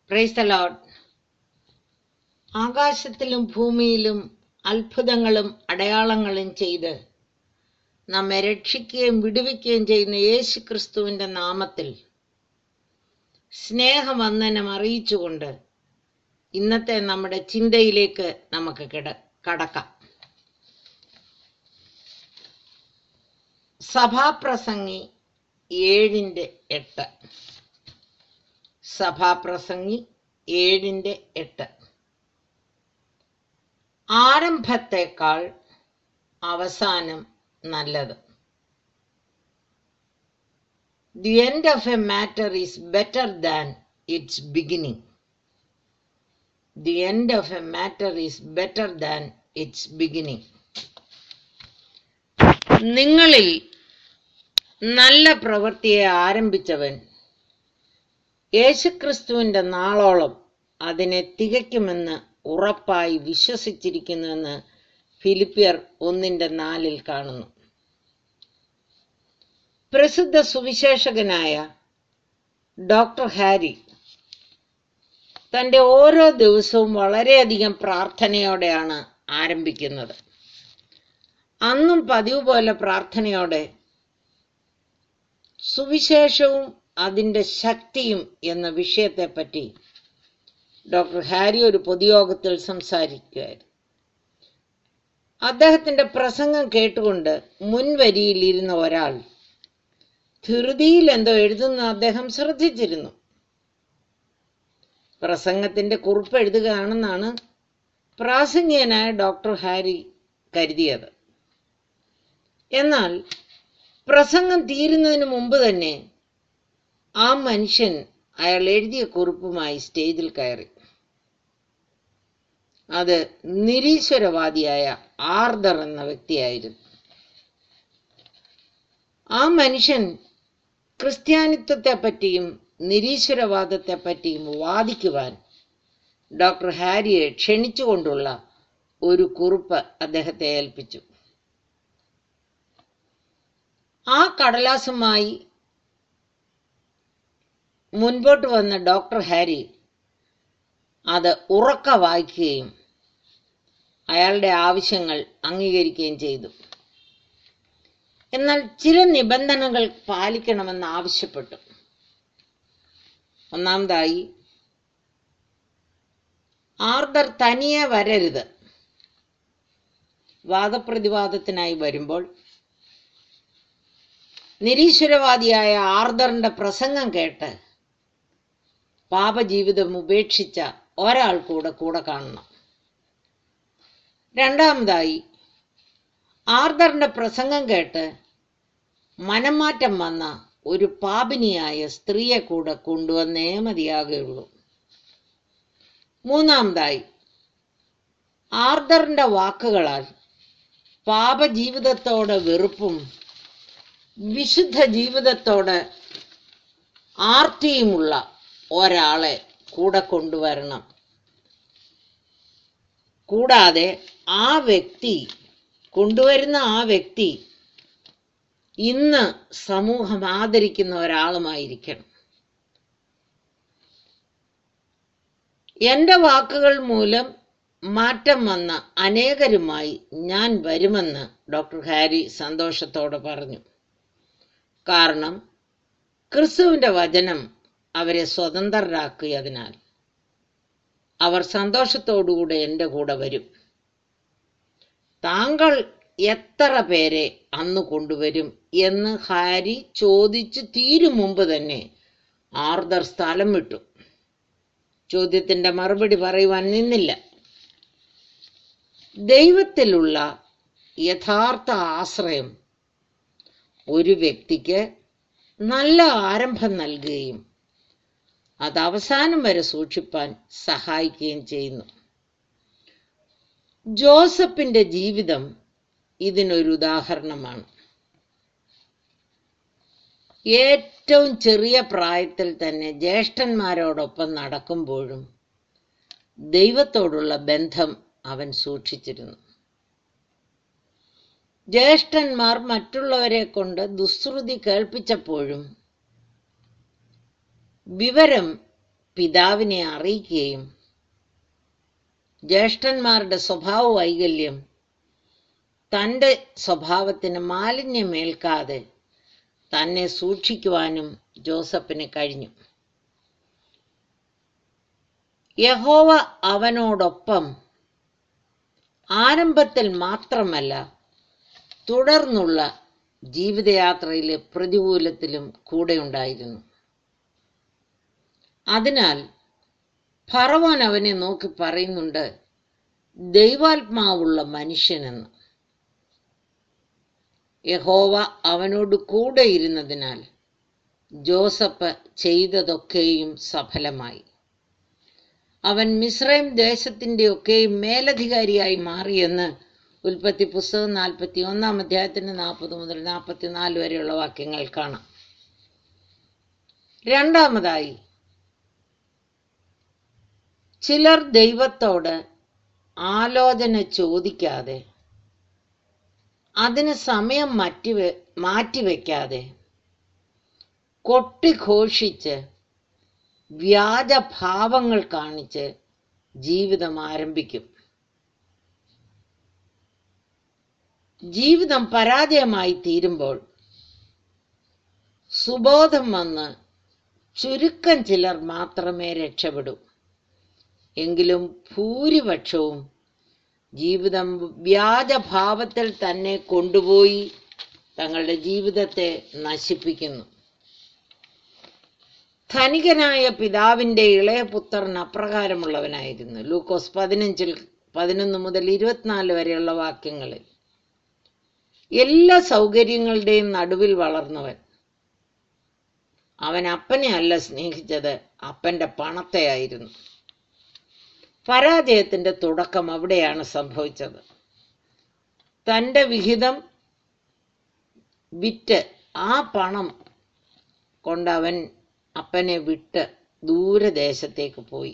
praise the Lord ആകാശത്തിലും ഭൂമിയിലും അത്ഭുതങ്ങളും അടയാളങ്ങളും ചെയ്ത് നമ്മെ രക്ഷിക്കുകയും വിടുവിക്കുകയും ചെയ്യുന്ന യേശു ക്രിസ്തുവിന്റെ നാമത്തിൽ സ്നേഹവന്ദനം അറിയിച്ചുകൊണ്ട് ഇന്നത്തെ നമ്മുടെ ചിന്തയിലേക്ക് നമുക്ക് കിട കടക്കാം സഭാപ്രസംഗി ഏഴിന്റെ എട്ട് സഭാപ്രസംഗി ഏഴിന്റെ എട്ട് ആരംഭത്തെക്കാൾ അവസാനം നല്ലത് the end of a matter is better than its beginning the end of a matter is better than its beginning നിങ്ങളിൽ നല്ല പ്രവൃത്തിയെ ആരംഭിച്ചവൻ യേശുക്രിസ്തുവിന്റെ നാളോളം അതിനെ തികയ്ക്കുമെന്ന് ഉറപ്പായി വിശ്വസിച്ചിരിക്കുന്നുവെന്ന് ഫിലിപ്പിയർ ഒന്നിന്റെ നാലിൽ കാണുന്നു പ്രസിദ്ധ സുവിശേഷകനായ ഡോക്ടർ ഹാരി തന്റെ ഓരോ ദിവസവും വളരെയധികം പ്രാർത്ഥനയോടെയാണ് ആരംഭിക്കുന്നത് അന്നും പതിവ് പോലെ പ്രാർത്ഥനയോടെ സുവിശേഷവും അതിന്റെ ശക്തിയും എന്ന വിഷയത്തെപ്പറ്റി ഡോക്ടർ ഹാരി ഒരു പൊതുയോഗത്തിൽ സംസാരിക്കുകയായിരുന്നു അദ്ദേഹത്തിന്റെ പ്രസംഗം കേട്ടുകൊണ്ട് മുൻവരിയിൽ ഇരുന്ന ഒരാൾ ധൃതിയിൽ എന്തോ എഴുതുന്ന അദ്ദേഹം ശ്രദ്ധിച്ചിരുന്നു പ്രസംഗത്തിന്റെ കുറിപ്പ് എഴുതുകയാണെന്നാണ് പ്രാസംഗികനായ ഡോക്ടർ ഹാരി കരുതിയത് എന്നാൽ പ്രസംഗം തീരുന്നതിന് മുമ്പ് തന്നെ ആ മനുഷ്യൻ അയാൾ എഴുതിയ കുറിപ്പുമായി സ്റ്റേജിൽ കയറി അത് നിരീശ്വരവാദിയായ ആർദർ എന്ന വ്യക്തിയായിരുന്നു ആ മനുഷ്യൻ ക്രിസ്ത്യാനിത്വത്തെ പറ്റിയും നിരീശ്വരവാദത്തെ പറ്റിയും വാദിക്കുവാൻ ഡോക്ടർ ഹാരിയെ ക്ഷണിച്ചുകൊണ്ടുള്ള ഒരു കുറിപ്പ് അദ്ദേഹത്തെ ഏൽപ്പിച്ചു ആ കടലാസുമായി മുൻപോട്ട് വന്ന ഡോക്ടർ ഹാരി അത് ഉറക്ക വായിക്കുകയും അയാളുടെ ആവശ്യങ്ങൾ അംഗീകരിക്കുകയും ചെയ്തു എന്നാൽ ചില നിബന്ധനകൾ പാലിക്കണമെന്ന് ആവശ്യപ്പെട്ടു ഒന്നാമതായി ആർദർ തനിയെ വരരുത് വാദപ്രതിവാദത്തിനായി വരുമ്പോൾ നിരീശ്വരവാദിയായ ആർദറിന്റെ പ്രസംഗം കേട്ട് പാപജീവിതം ഉപേക്ഷിച്ച ഒരാൾ കൂടെ കൂടെ കാണണം രണ്ടാമതായി ആർദറിന്റെ പ്രസംഗം കേട്ട് മനംമാറ്റം വന്ന ഒരു പാപിനിയായ സ്ത്രീയെ കൂടെ കൊണ്ടുവന്നേ മതിയാകുകയുള്ളൂ മൂന്നാമതായി ആർദറിന്റെ വാക്കുകളാൽ പാപജീവിതത്തോട് വെറുപ്പും വിശുദ്ധ ജീവിതത്തോട് ആർത്തിയുമുള്ള ഒരാളെ കൂടെ കൊണ്ടുവരണം കൂടാതെ ആ വ്യക്തി കൊണ്ടുവരുന്ന ആ വ്യക്തി ഇന്ന് സമൂഹം ആദരിക്കുന്ന ഒരാളുമായിരിക്കണം എന്റെ വാക്കുകൾ മൂലം മാറ്റം വന്ന അനേകരുമായി ഞാൻ വരുമെന്ന് ഡോക്ടർ ഹാരി സന്തോഷത്തോടെ പറഞ്ഞു കാരണം ക്രിസ്തുവിന്റെ വചനം അവരെ സ്വതന്ത്രരാക്കിയതിനാൽ അവർ സന്തോഷത്തോടുകൂടെ എൻ്റെ കൂടെ വരും താങ്കൾ എത്ര പേരെ അന്ന് കൊണ്ടുവരും എന്ന് ഹാരി ചോദിച്ചു തീരും മുമ്പ് തന്നെ ആർദർ സ്ഥലം വിട്ടു ചോദ്യത്തിന്റെ മറുപടി പറയുവാൻ നിന്നില്ല ദൈവത്തിലുള്ള യഥാർത്ഥ ആശ്രയം ഒരു വ്യക്തിക്ക് നല്ല ആരംഭം നൽകുകയും അത് അവസാനം വരെ സൂക്ഷിപ്പാൻ സഹായിക്കുകയും ചെയ്യുന്നു ജോസഫിന്റെ ജീവിതം ഇതിനൊരു ഉദാഹരണമാണ് ഏറ്റവും ചെറിയ പ്രായത്തിൽ തന്നെ ജ്യേഷ്ഠന്മാരോടൊപ്പം നടക്കുമ്പോഴും ദൈവത്തോടുള്ള ബന്ധം അവൻ സൂക്ഷിച്ചിരുന്നു ജ്യേഷ്ഠന്മാർ മറ്റുള്ളവരെ കൊണ്ട് ദുശ്രുതി കേൾപ്പിച്ചപ്പോഴും വിവരം പിതാവിനെ അറിയിക്കുകയും ജ്യേഷ്ഠന്മാരുടെ സ്വഭാവ വൈകല്യം തൻ്റെ സ്വഭാവത്തിന് മാലിന്യമേൽക്കാതെ തന്നെ സൂക്ഷിക്കുവാനും ജോസഫിന് കഴിഞ്ഞു യഹോവ അവനോടൊപ്പം ആരംഭത്തിൽ മാത്രമല്ല തുടർന്നുള്ള ജീവിതയാത്രയിലെ പ്രതികൂലത്തിലും കൂടെയുണ്ടായിരുന്നു അതിനാൽ ഫറവോൻ അവനെ നോക്കി പറയുന്നുണ്ട് ദൈവാത്മാവുള്ള മനുഷ്യനെന്ന് യഹോവ അവനോട് കൂടെ ഇരുന്നതിനാൽ ജോസഫ് ചെയ്തതൊക്കെയും സഫലമായി അവൻ മിസ്രൈം ദേശത്തിന്റെ ഒക്കെയും മേലധികാരിയായി മാറിയെന്ന് ഉൽപ്പത്തി പുസ്തകം നാൽപ്പത്തി ഒന്നാം അധ്യായത്തിന് നാൽപ്പത് മുതൽ നാൽപ്പത്തിനാല് വരെയുള്ള വാക്യങ്ങൾ കാണാം രണ്ടാമതായി ചിലർ ദൈവത്തോട് ആലോചന ചോദിക്കാതെ അതിന് സമയം മാറ്റി മാറ്റിവെക്കാതെ കൊട്ടിഘോഷിച്ച് വ്യാജഭാവങ്ങൾ കാണിച്ച് ജീവിതം ആരംഭിക്കും ജീവിതം പരാജയമായി തീരുമ്പോൾ സുബോധം വന്ന് ചുരുക്കം ചിലർ മാത്രമേ രക്ഷപ്പെടൂ എങ്കിലും ഭൂരിപക്ഷവും ജീവിതം വ്യാജഭാവത്തിൽ തന്നെ കൊണ്ടുപോയി തങ്ങളുടെ ജീവിതത്തെ നശിപ്പിക്കുന്നു ധനികനായ പിതാവിന്റെ ഇളയ പുത്രൻ അപ്രകാരമുള്ളവനായിരുന്നു ലൂക്കോസ് പതിനഞ്ചിൽ പതിനൊന്ന് മുതൽ ഇരുപത്തിനാല് വരെയുള്ള വാക്യങ്ങളിൽ എല്ലാ സൗകര്യങ്ങളുടെയും നടുവിൽ വളർന്നവൻ അവൻ അപ്പനെ അല്ല സ്നേഹിച്ചത് അപ്പന്റെ പണത്തെയായിരുന്നു പരാജയത്തിന്റെ തുടക്കം അവിടെയാണ് സംഭവിച്ചത് തന്റെ വിഹിതം വിറ്റ് ആ പണം കൊണ്ടവൻ അപ്പനെ വിട്ട് ദൂരദേശത്തേക്ക് പോയി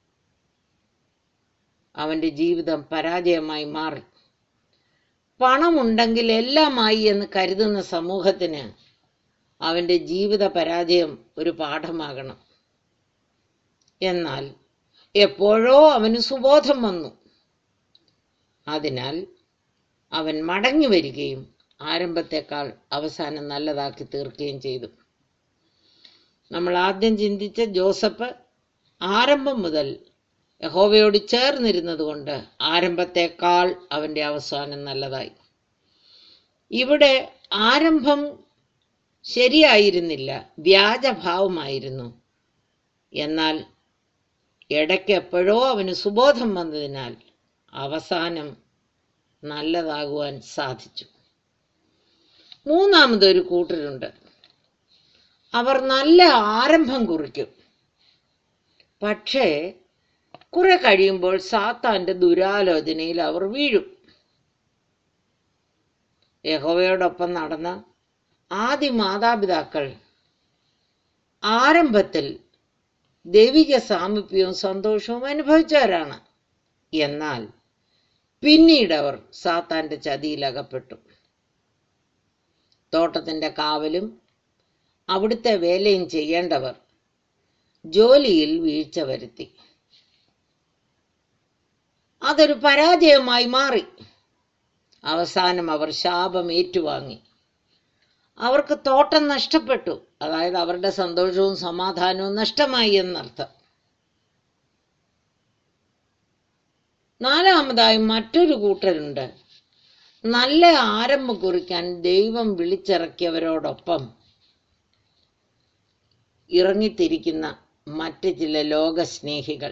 അവന്റെ ജീവിതം പരാജയമായി മാറി പണമുണ്ടെങ്കിൽ എല്ലാമായി എന്ന് കരുതുന്ന സമൂഹത്തിന് അവന്റെ ജീവിത പരാജയം ഒരു പാഠമാകണം എന്നാൽ എപ്പോഴോ അവന് സുബോധം വന്നു അതിനാൽ അവൻ മടങ്ങി വരികയും ആരംഭത്തെക്കാൾ അവസാനം നല്ലതാക്കി തീർക്കുകയും ചെയ്തു നമ്മൾ ആദ്യം ചിന്തിച്ച ജോസഫ് ആരംഭം മുതൽ യഹോവയോട് ചേർന്നിരുന്നത് കൊണ്ട് ആരംഭത്തെക്കാൾ അവന്റെ അവസാനം നല്ലതായി ഇവിടെ ആരംഭം ശരിയായിരുന്നില്ല വ്യാജഭാവമായിരുന്നു എന്നാൽ ഇടയ്ക്ക് എപ്പോഴോ അവന് സുബോധം വന്നതിനാൽ അവസാനം നല്ലതാകുവാൻ സാധിച്ചു മൂന്നാമതൊരു കൂട്ടരുണ്ട് അവർ നല്ല ആരംഭം കുറിക്കും പക്ഷേ കുറെ കഴിയുമ്പോൾ സാത്താന്റെ ദുരാലോചനയിൽ അവർ വീഴും യഹോവയോടൊപ്പം നടന്ന ആദ്യ മാതാപിതാക്കൾ ആരംഭത്തിൽ ദൈവിക സാമീപ്യവും സന്തോഷവും അനുഭവിച്ചവരാണ് എന്നാൽ പിന്നീട് അവർ സാത്താന്റെ ചതിയിൽ അകപ്പെട്ടു തോട്ടത്തിന്റെ കാവലും അവിടുത്തെ വേലയും ചെയ്യേണ്ടവർ ജോലിയിൽ വീഴ്ച വരുത്തി അതൊരു പരാജയമായി മാറി അവസാനം അവർ ശാപം ഏറ്റുവാങ്ങി അവർക്ക് തോട്ടം നഷ്ടപ്പെട്ടു അതായത് അവരുടെ സന്തോഷവും സമാധാനവും നഷ്ടമായി എന്നർത്ഥം നാലാമതായി മറ്റൊരു കൂട്ടരുണ്ട് നല്ല ആരംഭം കുറിക്കാൻ ദൈവം വിളിച്ചിറക്കിയവരോടൊപ്പം ഇറങ്ങിത്തിരിക്കുന്ന മറ്റ് ചില ലോകസ്നേഹികൾ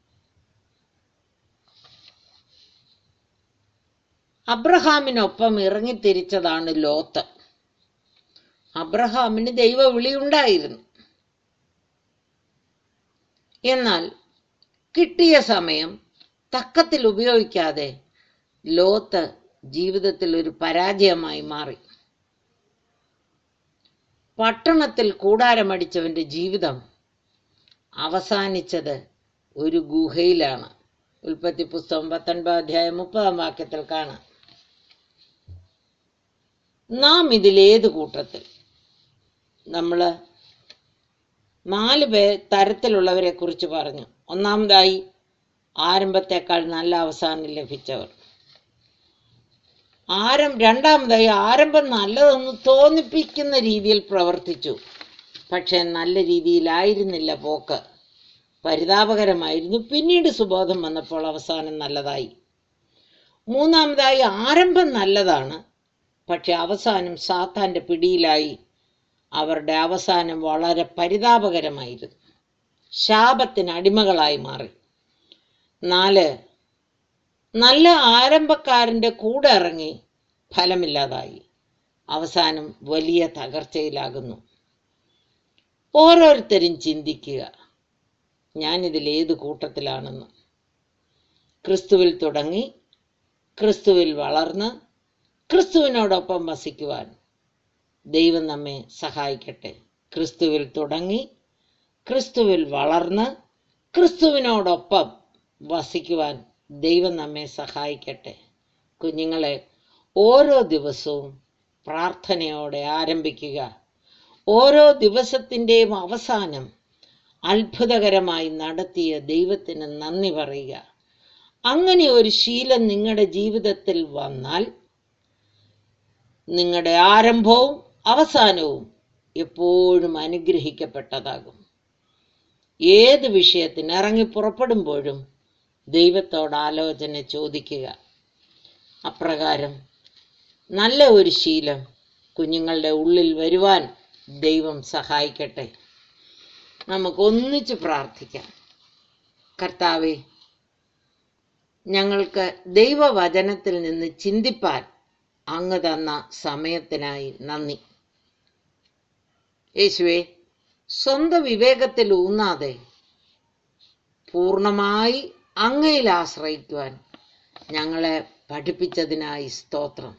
അബ്രഹാമിനൊപ്പം ഇറങ്ങിത്തിരിച്ചതാണ് ലോത്ത് അബ്രഹാമിന് ദൈവ വിളിയുണ്ടായിരുന്നു എന്നാൽ കിട്ടിയ സമയം തക്കത്തിൽ ഉപയോഗിക്കാതെ ലോത്ത് ജീവിതത്തിൽ ഒരു പരാജയമായി മാറി പട്ടണത്തിൽ കൂടാരമടിച്ചവന്റെ ജീവിതം അവസാനിച്ചത് ഒരു ഗുഹയിലാണ് ഉൽപ്പത്തി പുസ്തകം പത്തൊൻപത് അധ്യായം മുപ്പതാം വാക്യത്തിൽ കാണാം നാം ഇതിലേത് കൂട്ടത്തിൽ നമ്മൾ നാല് പേ തരത്തിലുള്ളവരെ കുറിച്ച് പറഞ്ഞു ഒന്നാമതായി ആരംഭത്തെക്കാൾ നല്ല അവസാനം ലഭിച്ചവർ ആരം രണ്ടാമതായി ആരംഭം നല്ലതെന്ന് തോന്നിപ്പിക്കുന്ന രീതിയിൽ പ്രവർത്തിച്ചു പക്ഷെ നല്ല രീതിയിലായിരുന്നില്ല പോക്ക് പരിതാപകരമായിരുന്നു പിന്നീട് സുബോധം വന്നപ്പോൾ അവസാനം നല്ലതായി മൂന്നാമതായി ആരംഭം നല്ലതാണ് പക്ഷെ അവസാനം സാത്താന്റെ പിടിയിലായി അവരുടെ അവസാനം വളരെ പരിതാപകരമായിരുന്നു ശാപത്തിന് അടിമകളായി മാറി നാല് നല്ല ആരംഭക്കാരൻ്റെ കൂടെ ഇറങ്ങി ഫലമില്ലാതായി അവസാനം വലിയ തകർച്ചയിലാകുന്നു ഓരോരുത്തരും ചിന്തിക്കുക ഞാനിതിൽ ഏത് കൂട്ടത്തിലാണെന്ന് ക്രിസ്തുവിൽ തുടങ്ങി ക്രിസ്തുവിൽ വളർന്ന് ക്രിസ്തുവിനോടൊപ്പം വസിക്കുവാൻ ദൈവം നമ്മെ സഹായിക്കട്ടെ ക്രിസ്തുവിൽ തുടങ്ങി ക്രിസ്തുവിൽ വളർന്ന് ക്രിസ്തുവിനോടൊപ്പം വസിക്കുവാൻ ദൈവം നമ്മെ സഹായിക്കട്ടെ കുഞ്ഞുങ്ങളെ ഓരോ ദിവസവും പ്രാർത്ഥനയോടെ ആരംഭിക്കുക ഓരോ ദിവസത്തിൻ്റെയും അവസാനം അത്ഭുതകരമായി നടത്തിയ ദൈവത്തിന് നന്ദി പറയുക അങ്ങനെ ഒരു ശീലം നിങ്ങളുടെ ജീവിതത്തിൽ വന്നാൽ നിങ്ങളുടെ ആരംഭവും അവസാനവും എപ്പോഴും അനുഗ്രഹിക്കപ്പെട്ടതാകും ഏത് വിഷയത്തിന് ഇറങ്ങി പുറപ്പെടുമ്പോഴും ദൈവത്തോട് ആലോചന ചോദിക്കുക അപ്രകാരം നല്ല ഒരു ശീലം കുഞ്ഞുങ്ങളുടെ ഉള്ളിൽ വരുവാൻ ദൈവം സഹായിക്കട്ടെ നമുക്ക് ഒന്നിച്ച് പ്രാർത്ഥിക്കാം കർത്താവെ ഞങ്ങൾക്ക് ദൈവവചനത്തിൽ നിന്ന് ചിന്തിപ്പാൻ അങ്ങ് തന്ന സമയത്തിനായി നന്ദി യേശുവെ സ്വന്തം വിവേകത്തിൽ ഊന്നാതെ പൂർണ്ണമായി അങ്ങയിൽ ആശ്രയിക്കുവാൻ ഞങ്ങളെ പഠിപ്പിച്ചതിനായി സ്തോത്രം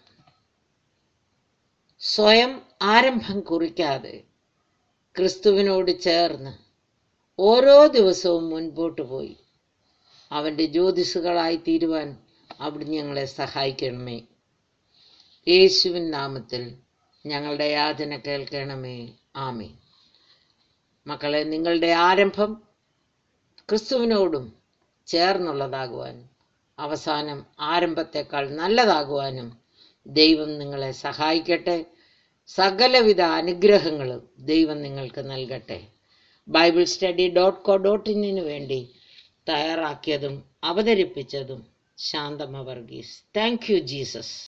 സ്വയം ആരംഭം കുറിക്കാതെ ക്രിസ്തുവിനോട് ചേർന്ന് ഓരോ ദിവസവും മുൻപോട്ട് പോയി അവൻ്റെ ജ്യോതിസുകളായി തീരുവാൻ അവിടുന്ന് ഞങ്ങളെ സഹായിക്കണമേ യേശുവിൻ നാമത്തിൽ ഞങ്ങളുടെ യാചന കേൾക്കണമേ ആമേ മക്കളെ നിങ്ങളുടെ ആരംഭം ക്രിസ്തുവിനോടും ചേർന്നുള്ളതാകുവാനും അവസാനം ആരംഭത്തെക്കാൾ നല്ലതാകുവാനും ദൈവം നിങ്ങളെ സഹായിക്കട്ടെ സകലവിധ അനുഗ്രഹങ്ങളും ദൈവം നിങ്ങൾക്ക് നൽകട്ടെ Bible study dot co dot ഇന്നിനു വേണ്ടി തയ്യാറാക്കിയതും അവതരിപ്പിച്ചതും Shanthama Varghese thank you Jesus